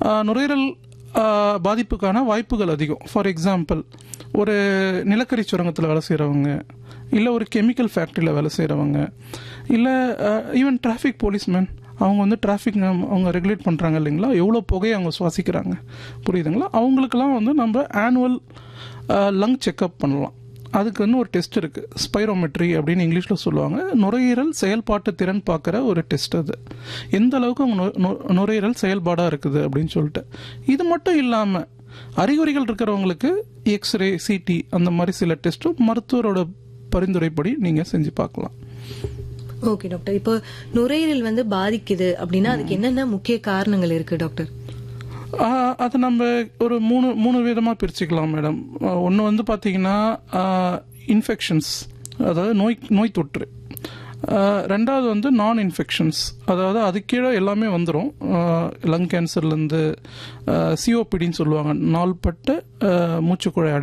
ஆஹ், நுரையீரல் ஆஹ், பாதிப்புக்கான வாய்ப்புகள் அதிகம் ஃபார் எக்ஸாம்பிள் ஒரு நிலக்கரி சுரங்கத்தில் வேலை செய்கிறவங்க இல்லை ஒரு கெமிக்கல் ஃபேக்ட்ரியில் வேலை செய்கிறவங்க இல்லை ஈவன் டிராஃபிக் போலீஸ்மேன் அவங்க வந்து டிராஃபிக் அவங்க ரெகுலேட் பண்ணுறாங்க இல்லைங்களா எவ்வளோ புகையை அவங்க சுவாசிக்கிறாங்க புரியுதுங்களா அவங்களுக்கெல்லாம் வந்து நம்ம ஆனுவல் லங் செக்கப் பண்ணலாம் அதுக்கு வந்து ஒரு டெஸ்ட் இருக்குது ஸ்பைரோமெட்ரி அப்படின்னு இங்கிலீஷில் சொல்லுவாங்க நுரையீரல் செயல்பாட்டு திறன் பார்க்குற ஒரு டெஸ்ட் அது எந்த அளவுக்கு அவங்க நு- நு- நுரையீரல் செயல்பாடாக இருக்குது அப்படின்னு சொல்லிட்டு இது மட்டும் இல்லாமல் அறிகுறிகள் இருக்கிறவங்களுக்கு எக்ஸ்ரே சிடி அந்த மாதிரி சில டெஸ்ட்டும் மருத்துவரோட பரிந்துரைப்படி நீங்கள் செஞ்சு பார்க்கலாம் ஓகே டாக்டர் இப்போ நுரையீரல் வந்து பாதிக்குது அப்படின்னா அதுக்கு என்னென்ன முக்கிய காரணங்கள் இருக்கு டாக்டர் ஆஹ் அது நம்ம ஒரு மூணு மூணு விதமாக பிரிச்சுக்கலாம் மேடம் ஒன்று வந்து பார்த்தீங்கன்னா இன்ஃபெக்ஷன்ஸ் அதாவது நோய் நோய் தொற்று ஆஹ் ரெண்டாவது வந்து நான் இன்ஃபெக்ஷன்ஸ் அதாவது அது கீழே எல்லாமே வந்துடும் லங் கேன்சர்லேருந்து சிஓபிடின்னு சொல்லுவாங்க நாள்பட்ட ஆஹ் மூச்சுக்குழாய்